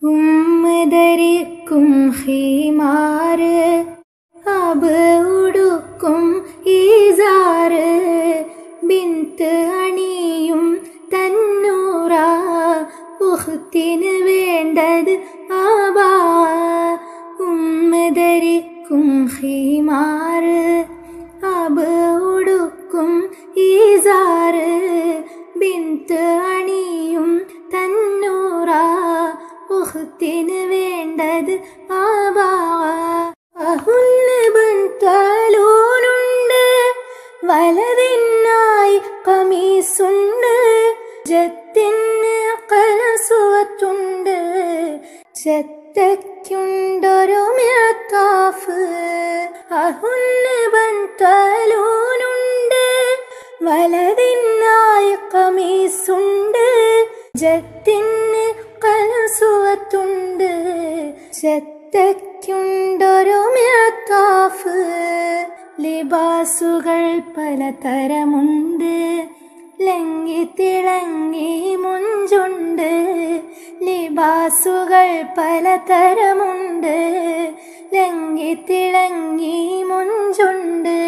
ഉമ്മധരിക്കും ഹീമാറ് അബ് ഉടുക്കും ഈസാറ് ബിന്ത് അണിയും തന്നൂറ ഉഹ്ത്തിന് വേണ്ടത് ആബാ ഉമ്മധരിക്കും ഹീമാറ് അബ് ഉടുക്കും ഈസാറ് ബിന്ത് അണിയും തന്നൂറ ഉഹ്ത്തിന് വേണ്ടത് ആബാ അഹുന്ന് ബന്താലൂനുണ്ട് വലതിനായി കമീസുണ്ട് ജത്തിന് കലസുവത്തുണ്ട് ചെത്തയ്ക്കുണ്ടൊരു മേത്താഫ് അഹുന്ന് ബന്താലൂനുണ്ട് വലതിനായി കമീസുണ്ട് ജത്തിന് കലസുവത്തുണ്ട് ചെത്തയ്ക്കുണ്ടൊരു മേത്താഫ് ലിബാസുകൾ പലതരമുണ്ട് ലങ്ങി തിളങ്ങി മുഞ്ചുണ്ട് ലിബാസുകൾ പലതരമുണ്ട് ലങ്ങി തിളങ്ങി മുഞ്ചുണ്ട്